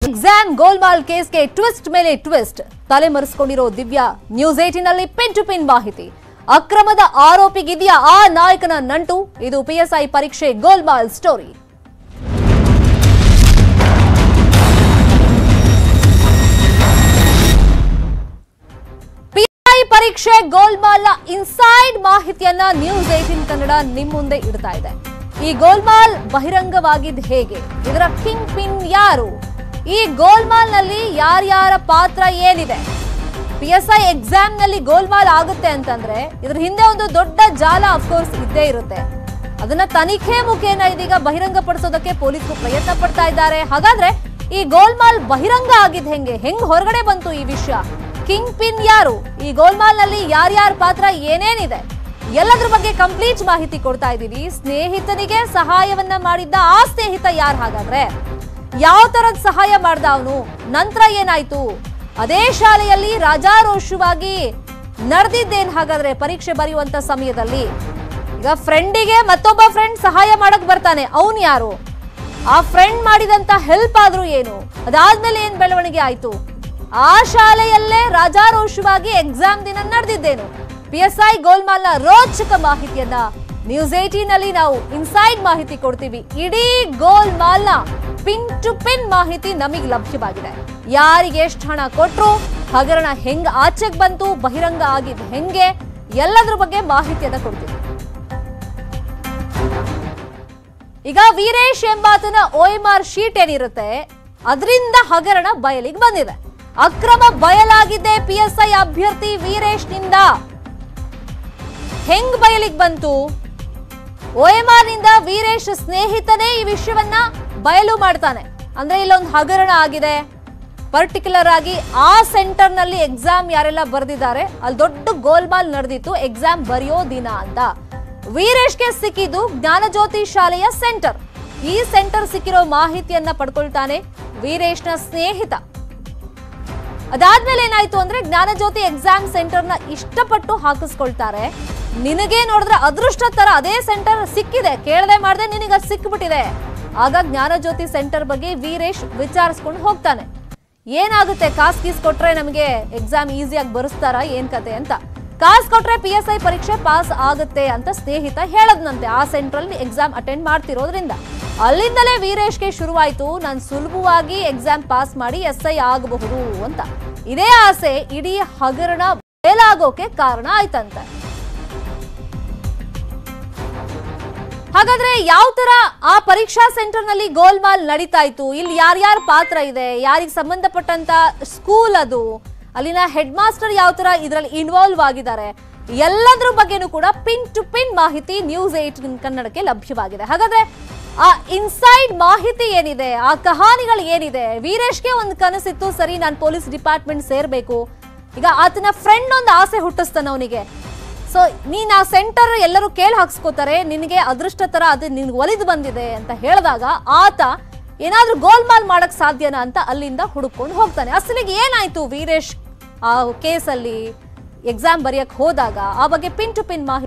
exam ಗೋಲ್ಮಾಲ್ ಕೇಸ್ಗೆ twist ಮೇಲೆ ಟ್ವಿಸ್ಟ್ ತಲೆಮರೆಸಿಕೊಂಡಿರೋ ದಿವ್ಯಾ ನ್ಯೂಸ್ ಏಟಿನಲ್ಲಿ ಪಿನ್ ಟು ಪಿನ್ ಮಾಹಿತಿ ಅಕ್ರಮದ ಆರೋಪಿಗಿದೆಯಾ ಆ ನಾಯಕನ ನಂಟು ಇದು ಪಿಎಸ್ಐ ಪರೀಕ್ಷೆ ಗೋಲ್ಮಾಲ್ ಸ್ಟೋರಿ ಪಿಎಸ್ಐ ಪರೀಕ್ಷೆ ಗೋಲ್ಮಾಲ್ನ ಇನ್ಸೈಡ್ ಮಾಹಿತಿಯನ್ನ ನ್ಯೂಸ್ ಏಟಿನ್ ಕನ್ನಡ ನಿಮ್ ಮುಂದೆ ಇಡ್ತಾ ಇದೆ ಈ ಗೋಲ್ಮಾಲ್ ಬಹಿರಂಗವಾಗಿದ್ ಹೇಗೆ ಇದರ ಕಿಂಗ್ ಪಿನ್ ಯಾರು ಈ ಗೋಲ್ಮಾಲ್ ನಲ್ಲಿ ಯಾರ್ಯಾರ ಪಾತ್ರ ಏನಿದೆ ಪಿ ಎಸ್ ಐ ಎಕ್ಸಾಮ್ ನಲ್ಲಿ ಗೋಲ್ಮಾಲ್ ಆಗುತ್ತೆ ಅಂತಂದ್ರೆ ಇದ್ರ ಹಿಂದೆ ಒಂದು ದೊಡ್ಡ ಜಾಲ ಅಫ್ಕೋರ್ಸ್ ಇದ್ದೇ ಇರುತ್ತೆ ಅದನ್ನ ತನಿಖೆ ಮುಖೇನ ಇದೀಗ ಬಹಿರಂಗಪಡಿಸೋದಕ್ಕೆ ಪೊಲೀಸರು ಪ್ರಯತ್ನ ಪಡ್ತಾ ಇದ್ದಾರೆ ಹಾಗಾದ್ರೆ ಈ ಗೋಲ್ಮಾಲ್ ಬಹಿರಂಗ ಆಗಿದ್ ಹೆಂಗೆ ಹೆಂಗ್ ಹೊರಗಡೆ ಬಂತು ಈ ವಿಷಯ ಕಿಂಗ್ ಪಿನ್ ಯಾರು ಈ ಗೋಲ್ಮಾಲ್ ನಲ್ಲಿ ಯಾರ್ಯಾರ ಪಾತ್ರ ಏನೇನಿದೆ ಎಲ್ಲದ್ರ ಬಗ್ಗೆ ಕಂಪ್ಲೀಟ್ ಮಾಹಿತಿ ಕೊಡ್ತಾ ಇದ್ದೀವಿ ಸ್ನೇಹಿತನಿಗೆ ಸಹಾಯವನ್ನ ಮಾಡಿದ್ದ ಆ ಸ್ನೇಹಿತ ಯಾರು ಹಾಗಾದ್ರೆ ಯಾವ ತರದ ಸಹಾಯ ಮಾಡ್ದ ಅವನು ನಂತರ ಏನಾಯ್ತು ಅದೇ ಶಾಲೆಯಲ್ಲಿ ರಾಜಾರೋಷವಾಗಿ ನಡೆದಿದ್ದೇನ್ ಹಾಗಾದ್ರೆ ಪರೀಕ್ಷೆ ಬರೆಯುವಂತ ಸಮಯದಲ್ಲಿ ಈಗ ಫ್ರೆಂಡಿಗೆ ಮತ್ತೊಬ್ಬ ಫ್ರೆಂಡ್ ಸಹಾಯ ಮಾಡಕ್ ಬರ್ತಾನೆ ಅವನ್ ಯಾರು ಆ ಫ್ರೆಂಡ್ ಮಾಡಿದಂತ ಹೆಲ್ಪ್ ಆದ್ರೂ ಏನು ಅದಾದ್ಮೇಲೆ ಏನ್ ಬೆಳವಣಿಗೆ ಆಯ್ತು ಆ ಶಾಲೆಯಲ್ಲೇ ರಾಜಾರೋಷವಾಗಿ ಎಕ್ಸಾಮ್ ದಿನ ನಡೆದಿದ್ದೇನು ಪಿ ಎಸ್ ಐ ಗೋಲ್ಮಾಲ್ನ ರೋಚಕ ಮಾಹಿತಿಯನ್ನ ನ್ಯೂಸ್ ಏಟೀನ್ ಅಲ್ಲಿ ನಾವು ಇನ್ಸೈಡ್ ಮಾಹಿತಿ ಕೊಡ್ತೀವಿ ಇಡೀ ಗೋಲ್ಮಾಲ್ನ ಪಿನ್ ಟು ಪಿನ್ ಮಾಹಿತಿ ನಮಗೆ ಲಭ್ಯವಾಗಿದೆ ಯಾರಿಗೆ ಎಷ್ಟು ಹಣ ಕೊಟ್ರು ಹಗರಣ ಹೆಂಗ್ ಆಚೆಗೆ ಬಂತು ಬಹಿರಂಗ ಆಗಿದ್ ಹೆಂಗೆ ಎಲ್ಲದ್ರ ಬಗ್ಗೆ ಮಾಹಿತಿಯನ್ನ ಕೊಡ್ತೀವಿ ಈಗ ವೀರೇಶ್ ಎಂಬಾತನ ಒ ಎಂ ಆರ್ ಶೀಟ್ ಏನಿರುತ್ತೆ ಅದರಿಂದ ಹಗರಣ ಬಯಲಿಗೆ ಬಂದಿದೆ ಅಕ್ರಮ ಬಯಲಾಗಿದೆ ಪಿ ಎಸ್ ಐ ಅಭ್ಯರ್ಥಿ ವೀರೇಶ್ ನಿಂದ ಹೆಂಗ್ ಬಯಲಿಗೆ ಬಂತು ಒ ಎಂ ಆರ್ ನಿಂದ ವೀರೇಶ್ ಸ್ನೇಹಿತನೇ ಈ ವಿಷಯವನ್ನ ಬಯಲು ಮಾಡ್ತಾನೆ ಅಂದ್ರೆ ಇಲ್ಲೊಂದು ಹಗರಣ ಆಗಿದೆ ಪರ್ಟಿಕ್ಯುಲರ್ ಆಗಿ ಆ ಸೆಂಟರ್ ನಲ್ಲಿ ಎಕ್ಸಾಮ್ ಯಾರೆಲ್ಲ ಬರೆದಿದ್ದಾರೆ ಅಲ್ಲಿ ದೊಡ್ಡ ಗೋಲ್ಮಾಲ್ ನಡೆದಿತ್ತು ಎಕ್ಸಾಮ್ ಬರೆಯೋ ದಿನ ಅಂತ ವೀರೇಶ್ಗೆ ಸಿಕ್ಕಿದ್ದು ಜ್ಞಾನಜ್ಯೋತಿ ಶಾಲೆಯ ಸೆಂಟರ್ ಈ ಸೆಂಟರ್ ಸಿಕ್ಕಿರೋ ಮಾಹಿತಿಯನ್ನ ಪಡ್ಕೊಳ್ತಾನೆ ವೀರೇಶ್ನ ಸ್ನೇಹಿತ ಅದಾದ್ಮೇಲೆ ಏನಾಯ್ತು ಅಂದ್ರೆ ಜ್ಞಾನಜ್ಯೋತಿ ಎಕ್ಸಾಮ್ ಸೆಂಟರ್ ನ ಇಷ್ಟಪಟ್ಟು ಹಾಕಿಸ್ಕೊಳ್ತಾರೆ ನಿನಗೆ ನೋಡಿದ್ರೆ ಅದೃಷ್ಟ ತರ ಅದೇ ಸೆಂಟರ್ ಸಿಕ್ಕಿದೆ ಕೇಳದೆ ಮಾಡದೆ ನಿನಗೆ ಅದು ಸಿಕ್ಬಿಟ್ಟಿದೆ ಆಗ ಜ್ಞಾನಜ್ಯೋತಿ ಸೆಂಟರ್ ಬಗ್ಗೆ ವೀರೇಶ್ ವಿಚಾರಿಸ್ಕೊಂಡು ಹೋಗ್ತಾನೆ ಏನಾಗುತ್ತೆ ಕಾಸ್ ಗೀಸ್ ಕೊಟ್ರೆ ನಮಗೆ ಎಕ್ಸಾಮ್ ಈಸಿಯಾಗಿ ಬರೆಸ್ತಾರ ಏನ್ ಕತೆ ಅಂತ ಕಾಸ್ ಕೊಟ್ರೆ ಪಿ ಎಸ್ ಐ ಪರೀಕ್ಷೆ ಪಾಸ್ ಆಗುತ್ತೆ ಅಂತ ಸ್ನೇಹಿತ ಹೇಳದ್ನಂತೆ ಆ ಸೆಂಟ್ರಲ್ ಎಕ್ಸಾಮ್ ಅಟೆಂಡ್ ಮಾಡ್ತಿರೋದ್ರಿಂದ ಅಲ್ಲಿಂದಲೇ ವೀರೇಶ್ಗೆ ಶುರುವಾಯ್ತು ನಾನು ಸುಲಭವಾಗಿ ಎಕ್ಸಾಮ್ ಪಾಸ್ ಮಾಡಿ ಎಸ್ ಐ ಆಗಬಹುದು ಅಂತ ಇದೇ ಆಸೆ ಇಡೀ ಹಗರಣ ಬಯಲಾಗೋಕೆ ಕಾರಣ ಆಯ್ತಂತೆ ಹಾಗಾದ್ರೆ ಯಾವ ತರ ಆ ಪರೀಕ್ಷಾ ಸೆಂಟರ್ ನಲ್ಲಿ ಗೋಲ್ಮಾಲ್ ನಡೀತಾ ಇತ್ತು ಇಲ್ಲಿ ಯಾರ್ಯಾರ ಪಾತ್ರ ಇದೆ ಯಾರಿಗೆ ಸಂಬಂಧಪಟ್ಟಂತ ಸ್ಕೂಲ್ ಅದು ಅಲ್ಲಿನ ಹೆಡ್ ಮಾಸ್ಟರ್ ಯಾವ ತರ ಇದರಲ್ಲಿ ಇನ್ವಾಲ್ವ್ ಆಗಿದ್ದಾರೆ ಎಲ್ಲದ್ರ ಬಗ್ಗೆನೂ ಕೂಡ ಪಿನ್ ಟು ಪಿನ್ ಮಾಹಿತಿ ನ್ಯೂಸ್ ಏಟ್ ಕನ್ನಡಕ್ಕೆ ಲಭ್ಯವಾಗಿದೆ ಹಾಗಾದ್ರೆ ಆ ಇನ್ಸೈಡ್ ಮಾಹಿತಿ ಏನಿದೆ ಆ ಕಹಾನಿಗಳು ಏನಿದೆ ವೀರೇಶ್ಗೆ ಒಂದು ಕನಸಿತ್ತು ಸರಿ ನಾನು ಪೊಲೀಸ್ ಡಿಪಾರ್ಟ್ಮೆಂಟ್ ಸೇರ್ಬೇಕು ಈಗ ಆತನ ಫ್ರೆಂಡ್ ಒಂದು ಆಸೆ ಹುಟ್ಟಿಸ್ತಾನೆ ಅವನಿಗೆ ಸೊ ನೀನ್ ಆ ಸೆಂಟರ್ ಎಲ್ಲರೂ ಕೇಳಿ ಹಾಕ್ಸ್ಕೋತಾರೆ ನಿನಗೆ ಅದೃಷ್ಟ ತರ ಅದು ನಿನ್ಗೆ ಒಲಿದು ಬಂದಿದೆ ಅಂತ ಹೇಳಿದಾಗ ಆತ ಏನಾದ್ರೂ ಗೋಲ್ಮಾಲ್ ಮಾಡಕ್ ಸಾಧ್ಯನಾ ಅಂತ ಅಲ್ಲಿಂದ ಹುಡುಕೊಂಡು ಹೋಗ್ತಾನೆ ಅಸಲಿಗೆ ಏನಾಯ್ತು ವೀರೇಶ್ ಆ ಕೇಸಲ್ಲಿ ಎಕ್ಸಾಮ್ ಬರೆಯಕ್ ಹೋದಾಗ ಆ ಬಗ್ಗೆ ಪಿನ್ ಟು ಪಿನ್ ಮಾಹಿತಿ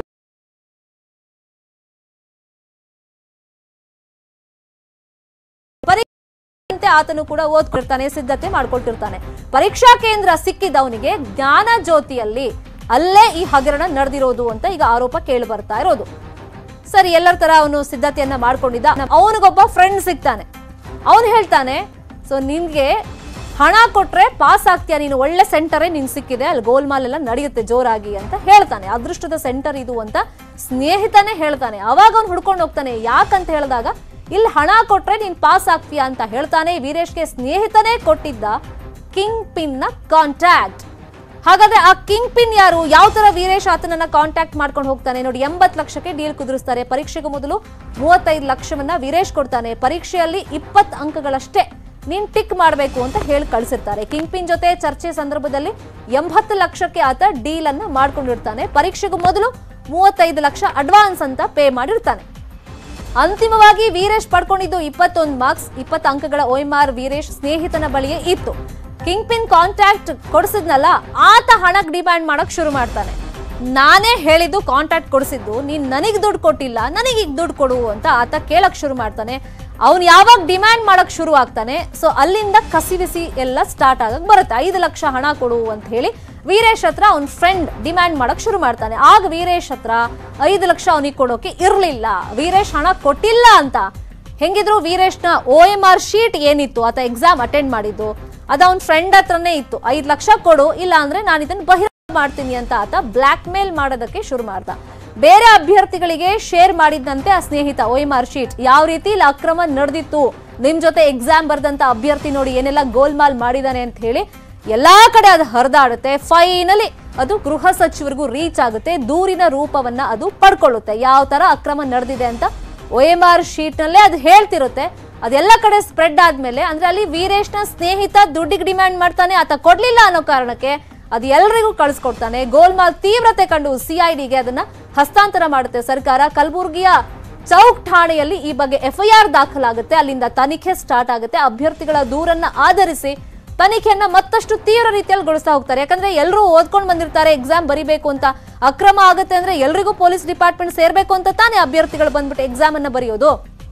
ಅಂತೆ ಆತನು ಕೂಡ ಓದ್ಕೊಳ್ತಾನೆ ಸಿದ್ಧತೆ ಮಾಡ್ಕೊಳ್ತಿರ್ತಾನೆ ಪರೀಕ್ಷಾ ಕೇಂದ್ರ ಸಿಕ್ಕಿದವನಿಗೆ ಜ್ಞಾನ ಜ್ಯೋತಿಯಲ್ಲಿ ಅಲ್ಲೇ ಈ ಹಗರಣ ನಡೆದಿರೋದು ಅಂತ ಈಗ ಆರೋಪ ಕೇಳಿ ಬರ್ತಾ ಇರೋದು ಸರಿ ಎಲ್ಲರ ತರ ಅವನು ಸಿದ್ಧತೆಯನ್ನ ಮಾಡ್ಕೊಂಡಿದ್ದ ಅವನಿಗೊಬ್ಬ ಫ್ರೆಂಡ್ ಸಿಗ್ತಾನೆ ಅವನು ಹೇಳ್ತಾನೆ ಸೊ ನಿನ್ಗೆ ಹಣ ಕೊಟ್ರೆ ಪಾಸ್ ಆಗ್ತೀಯ ನೀನು ಒಳ್ಳೆ ಸೆಂಟರೇ ನಿನ್ ಸಿಕ್ಕಿದೆ ಅಲ್ಲಿ ಗೋಲ್ಮಾಲ್ ಎಲ್ಲ ನಡೆಯುತ್ತೆ ಜೋರಾಗಿ ಅಂತ ಹೇಳ್ತಾನೆ ಅದೃಷ್ಟದ ಸೆಂಟರ್ ಇದು ಅಂತ ಸ್ನೇಹಿತನೇ ಹೇಳ್ತಾನೆ ಅವಾಗ ಅವ್ನು ಹುಡ್ಕೊಂಡು ಹೋಗ್ತಾನೆ ಯಾಕಂತ ಹೇಳಿದಾಗ ಇಲ್ಲಿ ಹಣ ಕೊಟ್ರೆ ನೀನ್ ಪಾಸ್ ಆಗ್ತೀಯ ಅಂತ ಹೇಳ್ತಾನೆ ವೀರೇಶ್ಗೆ ಸ್ನೇಹಿತನೇ ಕೊಟ್ಟಿದ್ದ ಕಿಂಗ್ ಪಿನ್ ನ ಕಾಂಟ್ಯಾಕ್ಟ್ ಹಾಗಾದ್ರೆ ಆ ಕಿಂಗ್ ಪಿನ್ ಯಾರು ಯಾವ ತರ ವೀರೇಶ್ ಆತನನ್ನ ಕಾಂಟ್ಯಾಕ್ಟ್ ಮಾಡ್ಕೊಂಡು ಹೋಗ್ತಾನೆ ನೋಡಿ ಎಂಬತ್ ಲಕ್ಷಕ್ಕೆ ಡೀಲ್ ಕುದುರಿಸ್ತಾರೆ ಪರೀಕ್ಷೆಗೂ ಮೊದಲು ಮೂವತ್ತೈದು ಲಕ್ಷವನ್ನ ವೀರೇಶ್ ಕೊಡ್ತಾನೆ ಪರೀಕ್ಷೆಯಲ್ಲಿ ಇಪ್ಪತ್ ಅಂಕಗಳಷ್ಟೇ ನೀನ್ ಟಿಕ್ ಮಾಡಬೇಕು ಅಂತ ಹೇಳಿ ಕಳಿಸಿರ್ತಾರೆ ಕಿಂಗ್ ಪಿನ್ ಜೊತೆ ಚರ್ಚೆ ಸಂದರ್ಭದಲ್ಲಿ ಎಂಬತ್ತು ಲಕ್ಷಕ್ಕೆ ಆತ ಡೀಲ್ ಅನ್ನ ಮಾಡ್ಕೊಂಡಿರ್ತಾನೆ ಪರೀಕ್ಷೆಗೂ ಮೊದಲು ಮೂವತ್ತೈದು ಲಕ್ಷ ಅಡ್ವಾನ್ಸ್ ಅಂತ ಪೇ ಮಾಡಿರ್ತಾನೆ ಅಂತಿಮವಾಗಿ ವೀರೇಶ್ ಪಡ್ಕೊಂಡಿದ್ದು ಇಪ್ಪತ್ತೊಂದು ಮಾರ್ಕ್ಸ್ ಇಪ್ಪತ್ತು ಅಂಕಗಳ ಒ ಎಂ ಆರ್ ವೀರೇಶ್ ಸ್ನೇಹಿತನ ಬಳಿಯೇ ಇತ್ತು ಕಿಂಗ್ ಪಿನ್ ಕಾಂಟ್ಯಾಕ್ಟ್ ಕೊಡಿಸಿದ್ನಲ್ಲ ಆತ ಹಣಕ್ಕೆ ಡಿಮ್ಯಾಂಡ್ ಮಾಡಕ್ ಶುರು ಮಾಡ್ತಾನೆ ನಾನೇ ಹೇಳಿದ್ದು ಕಾಂಟ್ಯಾಕ್ಟ್ ಕೊಡಿಸಿದ್ದು ನೀನ್ ನನಗೆ ದುಡ್ಡು ಕೊಟ್ಟಿಲ್ಲ ನನಗೆ ಈಗ ದುಡ್ಡು ಕೊಡು ಅಂತ ಆತ ಕೇಳಕ್ ಶುರು ಮಾಡ್ತಾನೆ ಅವನು ಯಾವಾಗ ಡಿಮ್ಯಾಂಡ್ ಮಾಡಕ್ ಶುರು ಆಗ್ತಾನೆ ಸೊ ಅಲ್ಲಿಂದ ಕಸಿವಿಸಿ ಎಲ್ಲ ಸ್ಟಾರ್ಟ್ ಆಗಕ್ ಬರುತ್ತೆ ಐದು ಲಕ್ಷ ಹಣ ಕೊಡು ಅಂತ ಹೇಳಿ ವೀರೇಶ್ ಹತ್ರ ಅವ್ನ ಫ್ರೆಂಡ್ ಡಿಮ್ಯಾಂಡ್ ಮಾಡಕ್ ಶುರು ಮಾಡ್ತಾನೆ ಆಗ ವೀರೇಶ್ ಹತ್ರ ಐದು ಲಕ್ಷ ಅವನಿಗೆ ಕೊಡೋಕೆ ಇರ್ಲಿಲ್ಲ ವೀರೇಶ್ ಹಣ ಕೊಟ್ಟಿಲ್ಲ ಅಂತ ಹೆಂಗಿದ್ರು ವೀರೇಶ್ನ ಓ ಎಂ ಆರ್ ಶೀಟ್ ಏನಿತ್ತು ಆತ ಎಕ್ಸಾಮ್ ಅಟೆಂಡ್ ಮಾಡಿದ್ದು ಅದು ಅವ್ನ ಫ್ರೆಂಡ್ ಹತ್ರನೇ ಇತ್ತು ಐದು ಲಕ್ಷ ಕೊಡು ಇಲ್ಲ ಅಂದ್ರೆ ನಾನು ಇದನ್ನ ಬಹಿರಂಗ ಮಾಡ್ತೀನಿ ಅಂತ ಆತ ಬ್ಲಾಕ್ ಮೇಲ್ ಮಾಡೋದಕ್ಕೆ ಶುರು ಮಾಡ್ದ ಬೇರೆ ಅಭ್ಯರ್ಥಿಗಳಿಗೆ ಶೇರ್ ಮಾಡಿದ್ದಂತೆ ಆ ಸ್ನೇಹಿತ ಓ ಎಂ ಆರ್ ಶೀಟ್ ಯಾವ ರೀತಿ ಇಲ್ಲಿ ಅಕ್ರಮ ನಡೆದಿತ್ತು ನಿಮ್ ಜೊತೆ ಎಕ್ಸಾಮ್ ಬರ್ದಂತ ಅಭ್ಯರ್ಥಿ ನೋಡಿ ಏನೆಲ್ಲ ಗೋಲ್ಮಾಲ್ ಮಾಡಿದಾನೆ ಅಂತ ಹೇಳಿ ಎಲ್ಲಾ ಕಡೆ ಅದು ಹರಿದಾಡುತ್ತೆ ಫೈನಲಿ ಅದು ಗೃಹ ಸಚಿವರಿಗೂ ರೀಚ್ ಆಗುತ್ತೆ ದೂರಿನ ರೂಪವನ್ನ ಅದು ಪಡ್ಕೊಳ್ಳುತ್ತೆ ಯಾವ ತರ ಅಕ್ರಮ ನಡೆದಿದೆ ಅಂತ ಒ ಎಂ ಆರ್ ಶೀಟ್ ನಲ್ಲೇ ಅದು ಹೇಳ್ತಿರುತ್ತೆ ಅದೆಲ್ಲ ಕಡೆ ಸ್ಪ್ರೆಡ್ ಆದ್ಮೇಲೆ ಅಂದ್ರೆ ಅಲ್ಲಿ ವೀರೇಶ್ನ ಸ್ನೇಹಿತ ದುಡ್ಡಿಗೆ ಡಿಮ್ಯಾಂಡ್ ಮಾಡ್ತಾನೆ ಆತ ಕೊಡ್ಲಿಲ್ಲ ಅನ್ನೋ ಕಾರಣಕ್ಕೆ ಅದು ಎಲ್ರಿಗೂ ಕಳಿಸ್ಕೊಡ್ತಾನೆ ಗೋಲ್ಮಾಲ್ ತೀವ್ರತೆ ಕಂಡು ಸಿಐಡಿಗೆ ಅದನ್ನ ಹಸ್ತಾಂತರ ಮಾಡುತ್ತೆ ಸರ್ಕಾರ ಕಲಬುರ್ಗಿಯ ಚೌಕ್ ಠಾಣೆಯಲ್ಲಿ ಈ ಬಗ್ಗೆ ಎಫ್ಐಆರ್ ದಾಖಲಾಗುತ್ತೆ ಅಲ್ಲಿಂದ ತನಿಖೆ ಸ್ಟಾರ್ಟ್ ಆಗುತ್ತೆ ಅಭ್ಯರ್ಥಿಗಳ ದೂರನ್ನ ಆಧರಿಸಿ ತನಿಖೆಯನ್ನ ಮತ್ತಷ್ಟು ತೀವ್ರ ರೀತಿಯಲ್ಲಿ ಗೊಳಿಸ್ತಾ ಹೋಗ್ತಾರೆ ಯಾಕಂದ್ರೆ ಎಲ್ಲರೂ ಓದ್ಕೊಂಡು ಬಂದಿರ್ತಾರೆ ಎಕ್ಸಾಮ್ ಬರಿಬೇಕು ಅಂತ ಅಕ್ರಮ ಆಗುತ್ತೆ ಅಂದ್ರೆ ಎಲ್ರಿಗೂ ಪೊಲೀಸ್ ಡಿಪಾರ್ಟ್ಮೆಂಟ್ ಸೇರ್ಬೇಕು ಅಂತ ತಾನೇ ಅಭ್ಯರ್ಥಿಗಳು ಬಂದ್ಬಿಟ್ಟು ಎಕ್ಸಾಮ್ ಅನ್ನ ಬರೆಯೋದು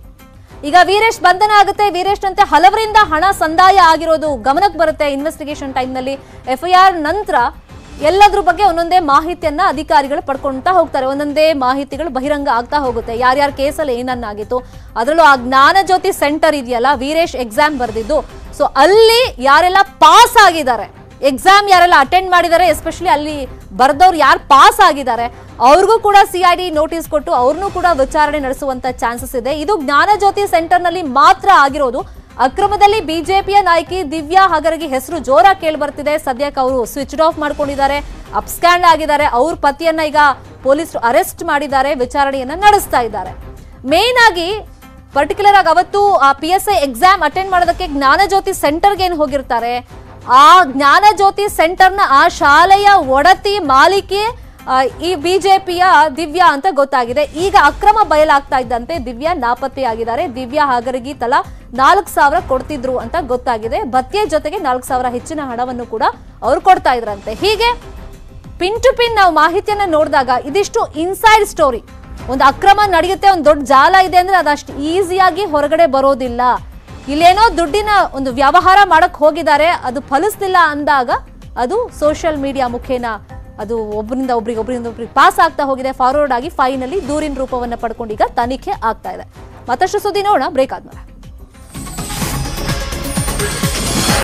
ಈಗ ವೀರೇಶ್ ಬಂಧನ ಆಗುತ್ತೆ ವೀರೇಶ್ನಂತೆ ಹಲವರಿಂದ ಹಣ ಸಂದಾಯ ಆಗಿರೋದು ಗಮನಕ್ಕೆ ಬರುತ್ತೆ ಇನ್ವೆಸ್ಟಿಗೇಷನ್ ಟೈಮ್ನಲ್ಲಿ ಎಫ್ಐಆರ್ ನಂತರ ಎಲ್ಲದ್ರ ಬಗ್ಗೆ ಒಂದೊಂದೇ ಮಾಹಿತಿಯನ್ನ ಅಧಿಕಾರಿಗಳು ಪಡ್ಕೊಂತಾ ಹೋಗ್ತಾರೆ ಒಂದೊಂದೇ ಮಾಹಿತಿಗಳು ಬಹಿರಂಗ ಆಗ್ತಾ ಹೋಗುತ್ತೆ ಯಾರ್ಯಾರ ಕೇಸಲ್ಲಿ ಏನನ್ನಾಗಿತ್ತು ಅದರಲ್ಲೂ ಆ ಜ್ಞಾನ ಜ್ಯೋತಿ ಸೆಂಟರ್ ಇದೆಯಲ್ಲ ವೀರೇಶ್ ಎಕ್ಸಾಮ್ ಬರೆದಿದ್ದು ಸೊ ಅಲ್ಲಿ ಯಾರೆಲ್ಲ ಪಾಸ್ ಆಗಿದ್ದಾರೆ ಎಕ್ಸಾಮ್ ಯಾರೆಲ್ಲ ಅಟೆಂಡ್ ಮಾಡಿದ್ದಾರೆ ಎಸ್ಪೆಷಲಿ ಅಲ್ಲಿ ಬರ್ದವ್ರು ಯಾರು ಪಾಸ್ ಆಗಿದ್ದಾರೆ ಅವ್ರಿಗೂ ಕೂಡ ಸಿಐಡಿ ನೋಟಿಸ್ ಕೊಟ್ಟು ಅವ್ರನ್ನೂ ಕೂಡ ವಿಚಾರಣೆ ನಡೆಸುವಂತ ಚಾನ್ಸಸ್ ಇದೆ ಇದು ಜ್ಞಾನಜ್ಯೋತಿ ಸೆಂಟರ್ನಲ್ಲಿ ಮಾತ್ರ ಆಗಿರೋದು ಅಕ್ರಮದಲ್ಲಿ ಬಿಜೆಪಿಯ ನಾಯಕಿ ದಿವ್ಯಾ ಹಗರಗಿ ಹೆಸರು ಜೋರಾಗಿ ಕೇಳಿ ಬರ್ತಿದೆ ಸದ್ಯಕ್ಕೆ ಅವರು ಸ್ವಿಚ್ ಆಫ್ ಮಾಡ್ಕೊಂಡಿದ್ದಾರೆ ಅಪ್ಸ್ಕ್ಯಾಂಡ್ ಆಗಿದ್ದಾರೆ ಅವ್ರ ಪತಿಯನ್ನ ಈಗ ಪೊಲೀಸರು ಅರೆಸ್ಟ್ ಮಾಡಿದ್ದಾರೆ ವಿಚಾರಣೆಯನ್ನ ನಡೆಸ್ತಾ ಇದ್ದಾರೆ ಮೇನ್ ಆಗಿ ಪರ್ಟಿಕ್ಯುಲರ್ ಆಗಿ ಅವತ್ತು ಆ P S I exam attend ಮಾಡೋದಕ್ಕೆ ಜ್ಞಾನಜ್ಯೋತಿ ಸೆಂಟರ್ಗೆ ಏನು ಹೋಗಿರ್ತಾರೆ ಆ ಜ್ಞಾನಜ್ಯೋತಿ ಸೆಂಟರ್ನ ಆ ಶಾಲೆಯ ಒಡತಿ ಮಾಲಿಕೆ ಆ, ಈ ಬಿಜೆಪಿಯ ದಿವ್ಯಾ ಅಂತ ಗೊತ್ತಾಗಿದೆ ಈಗ ಅಕ್ರಮ ಬಯಲಾಗ್ತಾ ಇದ್ದಂತೆ ದಿವ್ಯಾ ನಾಪತ್ತೆಯಾಗಿದ್ದಾರೆ ದಿವ್ಯಾ ಹಾಗರಗಿ ತಲಾ ನಾಲ್ಕು ಸಾವಿರ ಕೊಡ್ತಿದ್ರು ಅಂತ ಗೊತ್ತಾಗಿದೆ ಭತ್ಯೆ ಜೊತೆಗೆ ನಾಲ್ಕು ಸಾವಿರ ಹೆಚ್ಚಿನ ಹಣವನ್ನು ಕೂಡ ಅವ್ರು ಕೊಡ್ತಾ ಇದ್ರಂತೆ ಹೀಗೆ ಪಿನ್ ಟು ಪಿನ್ ನಾವು ಮಾಹಿತಿಯನ್ನ ನೋಡಿದಾಗ ಇದಿಷ್ಟು ಇನ್ಸೈಡ್ ಸ್ಟೋರಿ ಒಂದು ಅಕ್ರಮ ನಡೆಯುತ್ತೆ ಒಂದು ದೊಡ್ಡ ಜಾಲ ಇದೆ ಅಂದ್ರೆ ಅದಷ್ಟು ಈಸಿಯಾಗಿ ಹೊರಗಡೆ ಬರೋದಿಲ್ಲ ಇಲ್ಲೇನೋ ದುಡ್ಡಿನ ಒಂದು ವ್ಯವಹಾರ ಮಾಡಕ್ ಹೋಗಿದ್ದಾರೆ ಅದು ಫಲಿಸ್ತಿಲ್ಲ ಅಂದಾಗ ಅದು ಸೋಷಿಯಲ್ ಮೀಡಿಯಾ ಮುಖೇನ ಅದು ಒಬ್ಬರಿಂದ ಒಬ್ರಿಗೆ ಒಬ್ಬರಿಂದ ಒಬ್ರಿಗೆ ಪಾಸ್ ಆಗ್ತಾ ಹೋಗಿದೆ ಫಾರ್ವರ್ಡ್ ಆಗಿ ಫೈನಲಿ ದೂರಿನ ರೂಪವನ್ನು ಪಡ್ಕೊಂಡು ಈಗ ತನಿಖೆ ಆಗ್ತಾ ಇದೆ ಮತ್ತಷ್ಟು ಸುದ್ದಿ ನೋಡೋಣ ಬ್ರೇಕ್ ಆದ್ಮೇಲೆ